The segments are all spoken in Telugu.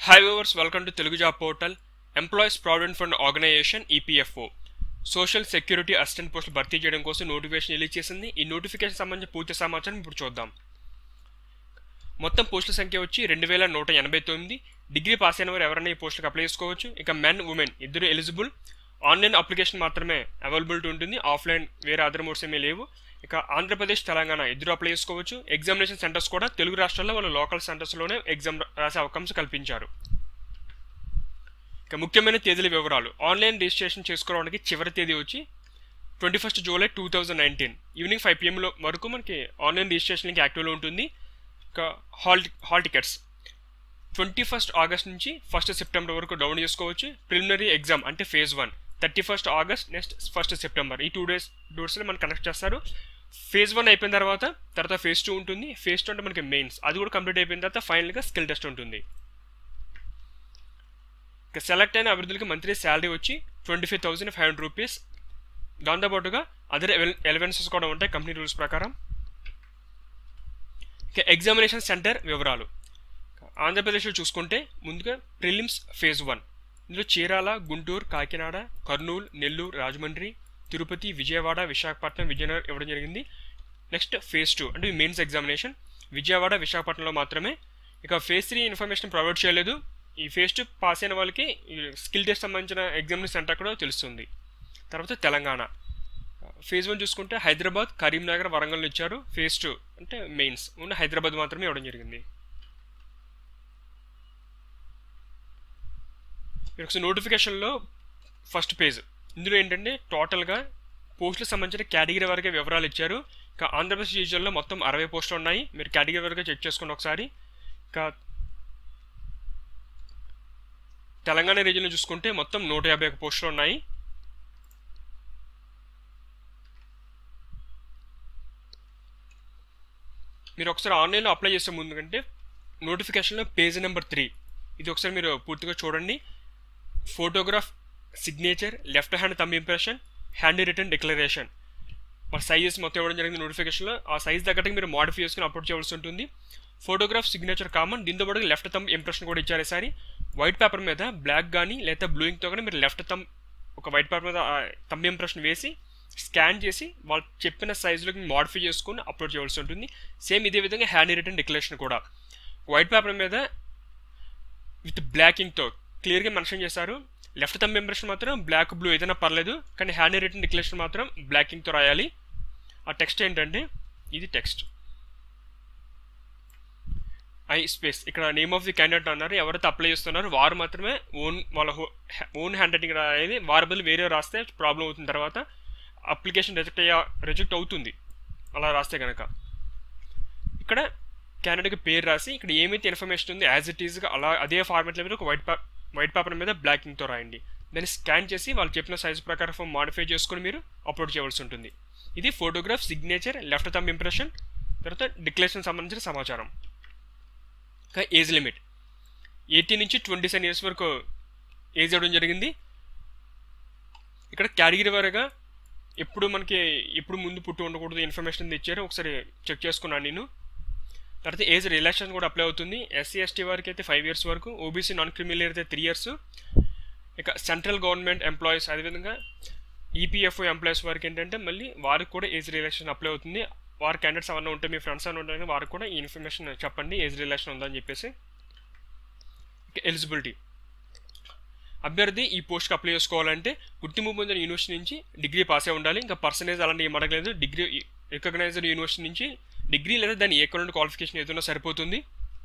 hi viewers welcome to Telugu job portal employees provident fund organisation EPFO social security assistant పోస్టులు భర్తీ చేయడం కోసం నోటిఫికేషన్ రిలీజ్ చేసింది ఈ నోటిఫికేషన్ సంబంధించిన పూర్తి సమాచారం ఇప్పుడు చూద్దాం మొత్తం పోస్టుల సంఖ్య వచ్చి రెండు వేల నూట ఎనభై తొమ్మిది డిగ్రీ పాస్ అయిన వారు ఎవరైనా ఈ పోస్టులకు అప్లై చేసుకోవచ్చు ఇక మెన్ ఉమెన్ ఇద్దరు ఎలిజిబుల్ ఆన్లైన్ అప్లికేషన్ మాత్రమే అవైలబిలిటీ ఉంటుంది ఆఫ్లైన్ వేరే అదర్ మోడ్స్ ఏమీ లేవు ఇక ఆంధ్రప్రదేశ్ తెలంగాణ ఇద్దరు అప్లై చేసుకోవచ్చు ఎగ్జామినేషన్ సెంటర్స్ కూడా తెలుగు రాష్ట్రాల్లో వాళ్ళ లోకల్ సెంటర్స్లోనే ఎగ్జామ్ రాసే అవకాశం కల్పించారు ఇక ముఖ్యమైన తేదీల వివరాలు ఆన్లైన్ రిజిస్ట్రేషన్ చేసుకోవడానికి చివరి తేదీ వచ్చి twenty first July two thousand nineteen evening five పిఎంలో వరకు మనకి ఆన్లైన్ రిజిస్ట్రేషన్ లింక్ యాక్టివ్లో ఉంటుంది ఇక hall hall tickets twenty first August నుంచి ఫస్ట్ సెప్టెంబర్ వరకు డౌన్ చేసుకోవచ్చు ప్రిలిమినరీ ఎగ్జామ్ అంటే phase one thirty first August next first September ఈ టూ డేస్ డోర్స్లో మనకు కనెక్ట్ చేస్తారు ఫేజ్ వన్ అయిపోయిన తర్వాత తర్వాత ఫేజ్ టూ ఉంటుంది ఫేజ్ టూ అంటే మనకి మెయిన్స్ అది కూడా కంప్లీట్ అయిపోయిన తర్వాత ఫైనల్గా స్కిల్ టెస్ట్ ఉంటుంది ఇక సెలెక్ట్ అయిన అభ్యర్థులకి మంత్లీ శాలరీ వచ్చి twenty five thousand five hundred rupees దాంతోపాటుగా అదర్ ఎలవెన్సెస్ కూడా ఉంటాయి కంపెనీ రూల్స్ ప్రకారం ఇక ఎగ్జామినేషన్ సెంటర్ వివరాలు ఆంధ్రప్రదేశ్లో చూసుకుంటే ముందుగా ప్రిలిమ్స్ ఫేజ్ వన్ ఇందులో చీరాల గుంటూరు కాకినాడ కర్నూలు నెల్లూరు రాజమండ్రి తిరుపతి విజయవాడ విశాఖపట్నం విజయనగరం ఇవ్వడం జరిగింది నెక్స్ట్ ఫేజ్ టూ అంటే మెయిన్స్ ఎగ్జామినేషన్ విజయవాడ విశాఖపట్నంలో మాత్రమే ఇక ఫేజ్ త్రీ ఇన్ఫర్మేషన్ ప్రొవైడ్ చేయలేదు ఈ ఫేజ్ టూ పాస్ అయిన వాళ్ళకి స్కిల్ టెస్ట్ సంబంధించిన ఎగ్జామినేషన్ సెంటర్ కూడా తెలుస్తుంది తర్వాత తెలంగాణ ఫేజ్ వన్ చూసుకుంటే హైదరాబాద్ కరీంనగర్ వరంగల్ ఇచ్చారు ఫేజ్ టూ అంటే మెయిన్స్ ఉన్న హైదరాబాద్ మాత్రమే ఇవ్వడం జరిగింది మీరు ఒకసారి నోటిఫికేషన్లో ఫస్ట్ పేజ్ ఇందులో ఏంటంటే టోటల్గా పోస్టులకు సంబంధించిన కేటగిరీ వరకే వివరాలు ఇచ్చారు ఇంకా ఆంధ్రప్రదేశ్ రీజియన్లో మొత్తం అరవై పోస్టులు ఉన్నాయి మీరు కేటగిరీ వరకే చెక్ చేసుకోండి ఒకసారి ఇంకా తెలంగాణ రీజియన్లో చూసుకుంటే మొత్తం నూట యాభై ఒక పోస్టులు ఉన్నాయి మీరు ఒకసారి ఆన్లైన్లో అప్లై చేసే ముందు కంటే నోటిఫికేషన్లో పేజ్ నెంబర్ త్రీ ఇది ఒకసారి మీరు పూర్తిగా చూడండి photograph signature left hand thumb impression hand written declaration మా సైజెస్ మొత్తం ఇవ్వడం జరిగింది నోటిఫికేషన్లో ఆ సైజ్ తగ్గట్టుగా మీరు మాడిఫై చేసుకుని అప్లోడ్ చేయవలసి ఉంటుంది ఫోటోగ్రాఫ్ సిగ్నేచర్ కామన్ దీంతో పాటు లెఫ్ట్ తమ్ ఇంప్రెషన్ కూడా ఇచ్చారు ఈసారి వైట్ పేపర్ మీద బ్లాక్ కానీ లేదా బ్లూ ఇంక్తో కానీ మీరు లెఫ్ట్ తమ్ ఒక వైట్ పేపర్ మీద తమ్ ఇంప్రెషన్ వేసి స్కాన్ చేసి వాళ్ళు చెప్పిన సైజులోకి మాడిఫై చేసుకుని అప్లోడ్ చేయవలసి ఉంటుంది సేమ్ ఇదే విధంగా హ్యాండ్ రిటర్న్ డిక్లరేషన్ కూడా వైట్ పేపర్ మీద విత్ బ్లాక్ ఇంక్తో క్లియర్గా మెన్షన్ చేశారు లెఫ్ట్ థంబ్ ఇంప్రెషన్ మాత్రం బ్లాక్ బ్లూ ఏదైనా పర్లేదు కానీ హ్యాండ్ రిటర్న్ డిక్లరేషన్ మాత్రం బ్లాక్ ఇంక్తో రాయాలి ఆ టెక్స్ట్ ఏంటంటే ఇది టెక్స్ట్ ఐ స్పేస్ ఇక్కడ నేమ్ ఆఫ్ ది క్యాండిడేట్ అన్నారు ఎవరైతే అప్లై చేస్తున్నారో వారు మాత్రమే ఓన్ వాళ్ళ ఓన్ హ్యాండ్ రైటింగ్ రాయాలి వారి బదులు వేరే రాస్తే ప్రాబ్లం అవుతుంది తర్వాత అప్లికేషన్ రిజెక్ట్ అయ్యా రిజెక్ట్ అవుతుంది అలా రాస్తే కనుక ఇక్కడ క్యాండిడేట్కి పేరు రాసి ఇక్కడ ఏమైతే ఇన్ఫర్మేషన్ ఉంది యాజ్ ఇట్ ఈస్గా అలా అదే ఫార్మాట్లో మీద ఒక వైట్ పే వైట్ పేపర్ మీద బ్లాకింగ్తో రాయండి దాన్ని స్కాన్ చేసి వాళ్ళు చెప్పిన సైజ్ ప్రకారం ఫామ్ మాడిఫై చేసుకుని మీరు అప్లోడ్ చేయవలసి ఉంటుంది ఇది photograph signature left thumb impression తర్వాత డిక్లరేషన్ సంబంధించిన సమాచారం ఇంకా ఏజ్ లిమిట్ ఎయిటీన్ నుంచి ట్వంటీ సెవెన్ ఇయర్స్ వరకు ఏజ్ అవ్వడం జరిగింది ఇక్కడ కేటగిరీ వారిగా ఎప్పుడు మనకి ఎప్పుడు ముందు పుట్టి ఉండకూడదు ఇన్ఫర్మేషన్ ఇచ్చారు ఒకసారి చెక్ చేసుకున్నాను నేను తర్వాత ఏజ్ రిలాక్సేషన్ కూడా అప్లై అవుతుంది ఎస్సీ ఎస్టీ వారికి అయితే ఫైవ్ ఇయర్స్ వరకు ఓబీసీ నాన్ క్రిమినల్ అయితే త్రీ ఇయర్స్ ఇక సెంట్రల్ గవర్నమెంట్ ఎంప్లాయీస్ అదేవిధంగా ఈపీఎఫ్ఓ ఎంప్లాయీస్ వారికి ఏంటంటే మళ్ళీ వారికి కూడా ఏజ్ రిలాక్సేషన్ అప్లై అవుతుంది వారి క్యాండిడేట్స్ ఏమన్నా ఉంటే మీ ఫ్రెండ్స్ ఏమైనా ఉంటే వారికి కూడా ఈ ఇన్ఫర్మేషన్ చెప్పండి ఏజ్ రిలాక్సేషన్ ఉందని చెప్పేసి ఎలిజిబిలిటీ అభ్యర్థి ఈ పోస్ట్కి అప్లై చేసుకోవాలంటే గుర్తింపు పొందిన యూనివర్సిటీ నుంచి డిగ్రీ పాస్ అయి ఉండాలి ఇంకా పర్సనేజ్ అలాంటి ఏం అడగలేదు డిగ్రీ రికగ్నైజ్డ్ యూనివర్సిటీ నుంచి డిగ్రీ లేదా దాని ఈక్వలెంట్ క్వాలిఫికేషన్ ఏదైనా సరిపోతుంది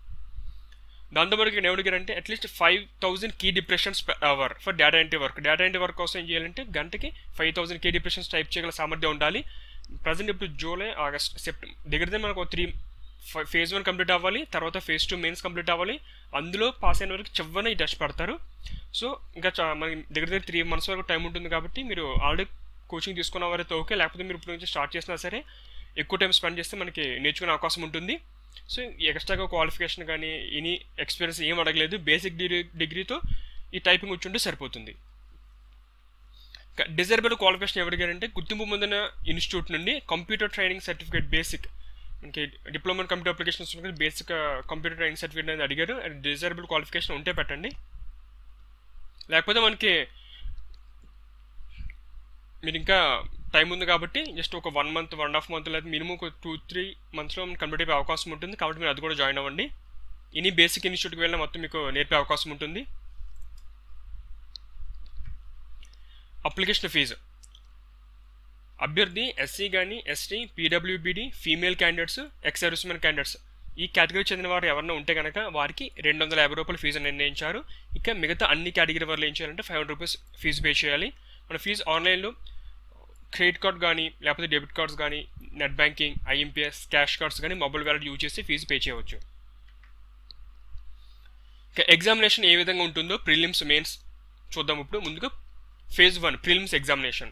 దాంతో మనకి నేను అడిగారంటే at least five thousand key depressions per hour for data entry work data entry work కోసం ఏం చేయాలంటే గంటకి five thousand key depressions type చేయగల సామర్థ్యం ఉండాలి ప్రజెంట్ ఇప్పుడు జూలై ఆగస్ట్ సెప్టెంబర్ దగ్గర మనకు త్రీ ఫేజ్ వన్ కంప్లీట్ అవ్వాలి తర్వాత ఫేజ్ టూ మెయిన్స్ కంప్లీట్ అవ్వాలి అందులో పాస్ అయిన వరకు చివరిన ఈ టెస్ట్ పెడతారు సో ఇంకా మనకి దగ్గర దగ్గర త్రీ మంత్స్ వరకు టైం ఉంటుంది కాబట్టి మీరు ఆల్రెడీ కోచింగ్ తీసుకున్న వారైతే ఓకే లేకపోతే మీరు ఇప్పుడు నుంచి స్టార్ట్ చేసినా సరే ఎక్కువ టైం స్పెండ్ చేస్తే మనకి నేర్చుకునే అవకాశం ఉంటుంది సో ఎక్స్ట్రాగా క్వాలిఫికేషన్ కానీ ఎనీ ఎక్స్పీరియన్స్ ఏం అడగలేదు బేసిక్ డిగ్రీ డిగ్రీతో ఈ టైపింగ్ వచ్చి ఉంటే సరిపోతుంది డిజర్బుల్ క్వాలిఫికేషన్ ఎవరిగారంటే గుర్తింపు పొందిన ఇన్స్టిట్యూట్ నుండి కంప్యూటర్ ట్రైనింగ్ సర్టిఫికేట్ బేసిక్ మనకి డిప్లొమా కంప్యూటర్ అప్లికేషన్స్ ఉన్నాయి బేసిక్ కంప్యూటర్ ట్రైనింగ్ సర్టిఫికేట్ అనేది అడిగారు అండ్ డిజైరబుల్ క్వాలిఫికేషన్ ఉంటే పెట్టండి లేకపోతే మనకి మీరు ఇంకా టైం ఉంది కాబట్టి జస్ట్ ఒక one month one half month లేదా మినిమం ఒక టూ త్రీ మంత్స్లో కంప్లీట్ అయిపోయే అవకాశం ఉంటుంది కాబట్టి మీరు అది కూడా జాయిన్ అవ్వండి ఎనీ బేసిక్ ఇన్స్టిట్యూట్కి వెళ్ళినా మొత్తం మీకు నేర్పే అవకాశం ఉంటుంది అప్లికేషన్ ఫీజు అభ్యర్థి ఎస్సీ కానీ ST PWBD female candidates ex servicemen candidates ఈ కేటగిరీ చెందిన వారు ఎవరైనా ఉంటే కనుక వారికి రెండు వందల యాభై రూపాయల ఫీజు నిర్ణయించారు ఇక మిగతా అన్ని కేటగిరీ వారు ఏం చేయాలంటే five hundred rupees fee pay చేయాలి మన ఫీజు ఆన్లైన్లో క్రెడిట్ కార్డ్ కానీ లేకపోతే డెబిట్ కార్డ్స్ కానీ net banking IMPS cash cards కానీ మొబైల్ వ్యాలెట్ యూజ్ చేసి ఫీజు పే చేయవచ్చు ఇక ఎగ్జామినేషన్ ఏ విధంగా ఉంటుందో ప్రిలిమ్స్ మెయిన్స్ చూద్దాం ఇప్పుడు ముందుగా phase one prelims examination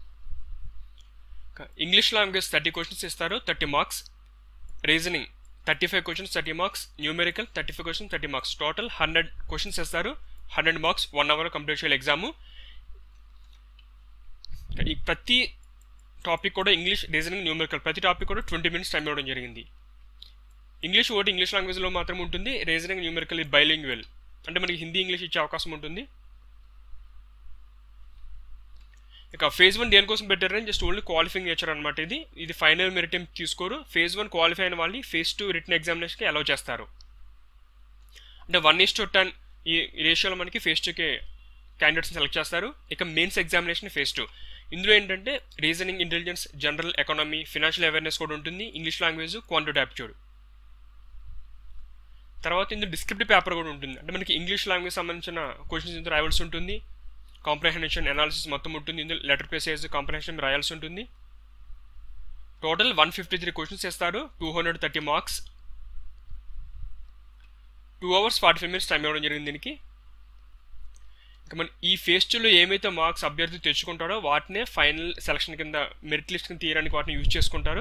English language thirty questions ఇస్తారు thirty marks reasoning thirty five questions thirty marks numerical thirty five questions thirty marks total hundred questions ఇస్తారు hundred marks one hour complete చేయాలి ఎగ్జాము ఈ ప్రతి టాపిక్ కూడా ఇంగ్లీష్ రీజనింగ్ న్యూమెరికల్ ప్రతి టాపిక్ కూడా ట్వంటీ మినిట్స్ టైం ఇవ్వడం జరిగింది ఇంగ్లీష్ ఒకటి ఇంగ్లీష్ లాంగ్వేజ్లో మాత్రం ఉంటుంది రీజనింగ్ న్యూమెరికల్ బైలింగ్వెల్ అంటే మనకి హిందీ ఇంగ్లీష్ ఇచ్చే అవకాశం ఉంటుంది ఇక ఫేజ్ వన్ దేనికోసం పెట్టారని జస్ట్ ఓన్లీ క్వాలిఫైయింగ్ నేచర్ అనమాట ఇది ఇది ఫైనల్ మెరిట్ ఏం తీసుకోరు ఫేజ్ వన్ క్వాలిఫై అయిన వాళ్ళని ఫేజ్ టూ రిటర్న్ ఎగ్జామినేషన్కి అలౌ చేస్తారు అంటే వన్ ఇస్ టు టెన్ ఈ రేషియోలో మనకి ఫేజ్ టూకి క్యాండిడేట్స్ని సెలెక్ట్ చేస్తారు ఇక మెయిన్స్ ఎగ్జామినేషన్ ఫేజ్ టూ ఇందులో ఏంటంటే reasoning intelligence general economy financial awareness కూడా ఉంటుంది ఇంగ్లీష్ లాంగ్వేజ్ క్వాంటిటీ యాప్ట్యూడ్ తర్వాత ఇందులో డిస్క్రిప్టివ్ పేపర్ కూడా ఉంటుంది అంటే మనకి ఇంగ్లీష్ లాంగ్వేజ్ సంబంధించిన క్వశ్చన్స్ ఇందులో రాయవలసి ఉంటుంది కాంప్రహెన్షన్ అనాలిసిస్ మొత్తం ఉంటుంది ఇందులో లెటర్ పేసేజ్ కాంప్రహెన్షన్ రాయాల్సి ఉంటుంది total one fifty three questions ఇస్తారు two hundred thirty marks two hours forty five minutes time ఇవ్వడం జరిగింది దీనికి ఇక మన ఈ ఫేజ్ టూలో ఏమైతే మార్క్స్ అభ్యర్థి తెచ్చుకుంటారో వాటినే ఫైనల్ సెలక్షన్ కింద మెరిట్ లిస్ట్ కింద తీయడానికి వాటిని యూజ్ చేసుకుంటారు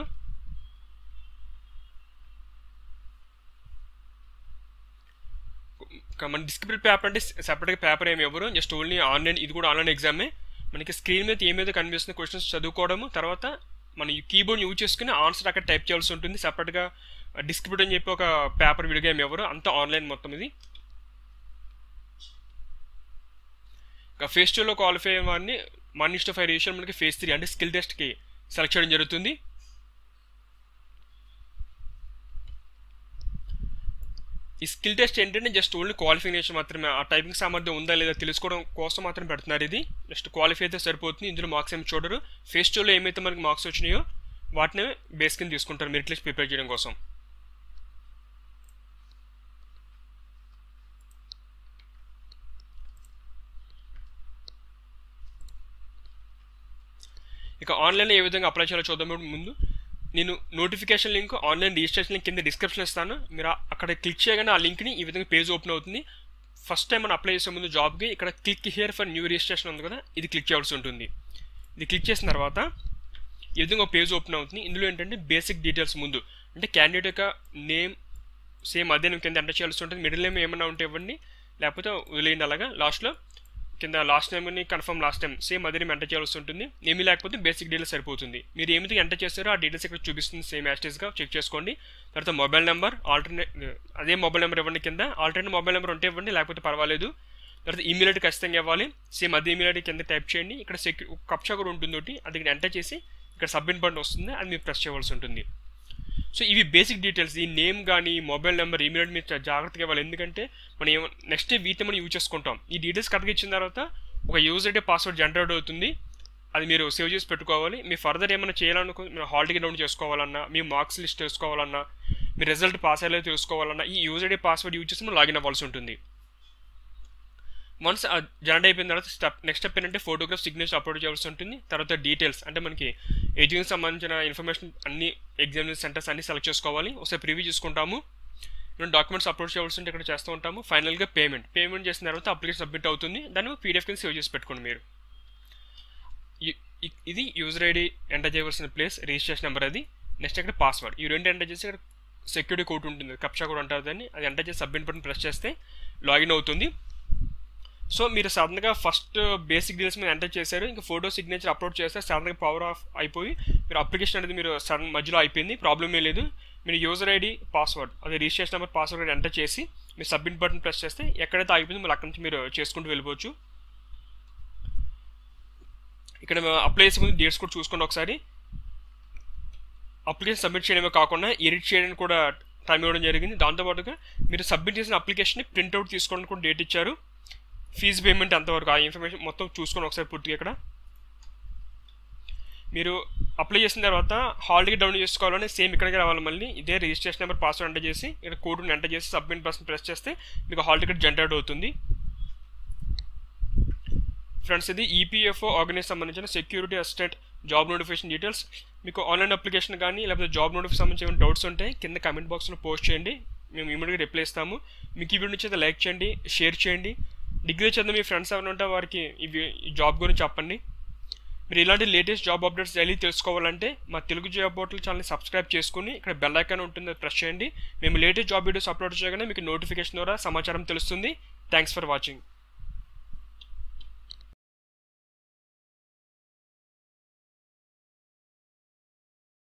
మన డిస్క్రిప్టివ్ పేపర్ అంటే సెపరేట్గా పేపర్ ఏమి ఎవరు జస్ట్ ఓన్లీ ఆన్లైన్ ఇది కూడా ఆన్లైన్ ఎగ్జామే మనకి స్క్రీన్ మీద ఏమైతే కనిపిస్తున్న క్వశ్చన్స్ చదువుకోవడము తర్వాత మన కీబోర్డ్ యూజ్ చేసుకుని ఆన్సర్ అక్కడ టైప్ చేయాల్సి ఉంటుంది సెపరేట్గా డిస్క్రిప్ట్ అని చెప్పి ఒక పేపర్ విడిగా ఏమి ఎవరు అంతా ఆన్లైన్ మొత్తం ఇది ఇంకా ఫేజ్ టూలో క్వాలిఫై అయిన వారిని one is to five ratio మనకి ఫేజ్ త్రీ అంటే స్కిల్ టెస్ట్కి సెలెక్ట్ చేయడం జరుగుతుంది ఈ స్కిల్ టెస్ట్ ఏంటంటే జస్ట్ ఓన్లీ క్వాలిఫికేషన్ మాత్రమే ఆ టైపింగ్ సామర్థ్యం ఉందా లేదా తెలుసుకోవడం కోసం మాత్రం పెడుతున్నారు ఇది జస్ట్ క్వాలిఫై అయితే సరిపోతుంది ఇందులో మార్క్స్ ఏమి చూడరు ఫేస్ టూలో ఏమైతే మనకి మార్క్స్ వచ్చినాయో వాటిని బేస్ కింద తీసుకుంటారు మెరిట్ లిస్ట్ ప్రిపేర్ చేయడం కోసం ఇక ఆన్లైన్లో ఏ విధంగా అప్లై చేయాలో చూద్దాం ముందు నేను notification link online registration link కింద డిస్క్రిప్షన్ ఇస్తాను మీరు అక్కడ క్లిక్ చేయగానే ఆ లింక్ని ఈ విధంగా పేజ్ ఓపెన్ అవుతుంది ఫస్ట్ టైం మనం అప్లై చేసే ముందు జాబ్కి ఇక్కడ click here for new registration ఉంది కదా ఇది క్లిక్ చేయాల్సి ఉంటుంది ఇది క్లిక్ చేసిన తర్వాత ఈ విధంగా పేజ్ ఓపెన్ అవుతుంది ఇందులో ఏంటంటే బేసిక్ డీటెయిల్స్ ముందు అంటే క్యాండిడేట్ యొక్క నేమ్ సేమ్ అదే నేను కింద ఎంటర్ చేయాల్సి ఉంటుంది మిడిల్ నేమ్ ఏమైనా ఉంటే ఇవ్వండి లేకపోతే వదిలేయండి అలాగా లాస్ట్లో కింద లాస్ట్ టైంని కన్ఫర్మ్ లాస్ట్ టైం సేమ్ అదే ఎంటర్ చేయాల్సి ఉంటుంది ఏమీ లేకపోతే బేసిక్ డీటెయిల్స్ సరిపోతుంది మీరు ఏమిటి ఎంటర్ చేస్తారో ఆ డీటెయిల్స్ ఇక్కడ చూపిస్తుంది సేమ్ యాస్టేజ్గా చెక్ చేసుకోండి తర్వాత మొబైల్ నెంబర్ ఆల్టర్నేట్ అదే మొబైల్ నెంబర్ ఇవ్వండి కింద ఆల్టర్నేట్ మొబైల్ నెంబర్ ఉంటే ఇవ్వండి లేకపోతే పర్వాలేదు తర్వాత ఈమెయిల్ ఐడి ఖచ్చితంగా ఇవ్వాలి సేమ్ అదే ఈమెయిల్ ఐడి కింద టైప్ చేయండి ఇక్కడ సెక్యూ కప్చా కూడా ఉంటుంది ఒకటి అది ఇక్కడ ఎంటర్ చేసి ఇక్కడ సబ్మిట్ బటన్ వస్తుంది అది మీరు ప్రెస్ చేయవలసి ఉంటుంది సో ఇవి బేసిక్ డీటెయిల్స్ ఈ నేమ్ కానీ మొబైల్ నెంబర్ ఈమెయిల్ మీరు జాగ్రత్తగా ఇవ్వాలి ఎందుకంటే మనం ఏమో నెక్స్ట్ వీటిని మనం యూజ్ చేసుకుంటాం ఈ డీటెయిల్స్ కరెక్ట్గా ఇచ్చిన తర్వాత ఒక యూజర్ ఐడి పాస్వర్డ్ జనరేట్ అవుతుంది అది మీరు సేవ్ చేసి పెట్టుకోవాలి మీ ఫర్దర్ ఏమైనా చేయాలనుకో మీరు హాల్ టికెట్ డౌన్ చేసుకోవాలన్నా మీ మార్క్స్ లిస్ట్ తెలుసుకోవాలన్నా మీ రిజల్ట్ పాస్ అయ్యేలా తెలుసుకోవాలన్నా ఈ యూజర్ ఐడి పాస్వర్డ్ యూజ్ చేసి మనం లాగిన్ అవ్వాల్సి ఉంటుంది వన్స్ జనరేట్ అయిపోయిన తర్వాత స్టెప్ నెక్స్ట్ స్టెప్ ఏంటంటే ఫోటోగ్రాఫ్ సిగ్నేచర్ అప్లోడ్ చేయాల్సి ఉంటుంది తర్వాత డీటెయిల్స్ అంటే మనకి ఎడ్యుకేషన్ సంబంధించిన ఇన్ఫర్మేషన్ అన్ని ఎగ్జామినేషన్ సెంటర్స్ అన్ని సెలెక్ట్ చేసుకోవాలి ఒకసారి ప్రివ్యూ చూసుకుంటాము మేము డాక్యుమెంట్స్ అప్లోడ్ చేయాల్సి ఉంటే ఇక్కడ చేస్తూ ఉంటాము ఫైనల్గా పేమెంట్ పేమెంట్ చేసిన తర్వాత అప్లికేషన్ సబ్మిట్ అవుతుంది దాన్ని పీడిఎఫ్ కింద సేవ్ చేసి పెట్టుకోండి మీరు ఇది యూజర్ ఐడి ఎంటర్ చేయవలసిన ప్లేస్ రిజిస్ట్రేషన్ నెంబర్ అది నెక్స్ట్ ఇక్కడ పాస్వర్డ్ ఈ రెండు ఎంటర్ చేసి ఇక్కడ సెక్యూరిటీ కోడ్ ఉంటుంది కప్షా కోడ్ అంటారు దాన్ని అది ఎంటర్ చేసి సబ్మిట్ బటన్ ప్రెస్ చేస్తే లాగిన్ అవుతుంది సో మీరు సడన్గా ఫస్ట్ బేసిక్ డీటెయిల్స్ మీద ఎంటర్ చేశారు ఇంకా ఫోటో సిగ్నేచర్ అప్లోడ్ చేస్తే సడన్గా పవర్ ఆఫ్ అయిపోయి మీరు అప్లికేషన్ అనేది మీరు సడన్ మధ్యలో అయిపోయింది ప్రాబ్లమ్ ఏ లేదు మీరు యూజర్ ఐడి పాస్వర్డ్ అదే రిజిస్ట్రేషన్ నెంబర్ పాస్వర్డ్ ఎంటర్ చేసి మీరు సబ్మిట్ బటన్ ప్రెస్ చేస్తే ఎక్కడైతే ఆగిపోయిందో మళ్ళీ అక్కడి నుంచి మీరు చేసుకుంటూ వెళ్ళిపోవచ్చు ఇక్కడ అప్లై చేసే ముందు డేట్స్ కూడా చూసుకోండి ఒకసారి అప్లికేషన్ సబ్మిట్ చేయడమే కాకుండా ఎడిట్ చేయడానికి కూడా టైం ఇవ్వడం జరిగింది దాంతోపాటుగా మీరు సబ్మిట్ చేసిన అప్లికేషన్ని ప్రింట్అవుట్ తీసుకోవడానికి కూడా డేట్ ఇచ్చారు ఫీజు పేమెంట్ ఎంతవరకు ఆ ఇన్ఫర్మేషన్ మొత్తం చూసుకొని ఒకసారి పూర్తిగా ఇక్కడ మీరు అప్లై చేసిన తర్వాత హాల్ టికెట్ డౌన్లోడ్ చేసుకోవాలని సేమ్ ఇక్కడికి రావాలి మళ్ళీ ఇదే రిజిస్ట్రేషన్ నెంబర్ పాస్వర్డ్ ఎంటర్ చేసి ఇక్కడ కోడ్ని ఎంటర్ చేసి సబ్మిట్ బటన్ ప్రెస్ చేస్తే మీకు హాల్ టికెట్ జనరేట్ అవుతుంది ఫ్రెండ్స్ ఇది ఈపీఎఫ్ఓ ఆర్గనైజ్ సంబంధించిన security assistant job notification details మీకు ఆన్లైన్ అప్లికేషన్ కానీ లేకపోతే జాబ్ నోటిఫికేషన్ సంబంధించిన డౌట్స్ ఉంటాయి కింద కమెంట్ బాక్స్లో పోస్ట్ చేయండి మేము ఇమీడియట్గా రిప్లై ఇస్తాము మీకు ఈ వీడియో నుంచి లైక్ చేయండి షేర్ చేయండి డిగ్రీ చదివిన మీ ఫ్రెండ్స్ ఎవరైనా ఉంటే వారికి ఇవి ఈ జాబ్ గురించి చెప్పండి మీరు ఇలాంటి లేటెస్ట్ జాబ్ అప్డేట్స్ డైలీ తెలుసుకోవాలంటే మా తెలుగు జాబ్ పోర్టల్ ఛానల్ని సబ్స్క్రైబ్ చేసుకుని ఇక్కడ బెల్ ఐకాన్ ఉంటుంది ప్రెస్ చేయండి మేము లేటెస్ట్ జాబ్ వీడియోస్ అప్లోడ్ చేయగానే మీకు నోటిఫికేషన్ ద్వారా సమాచారం తెలుస్తుంది థ్యాంక్స్ ఫర్ వాచింగ్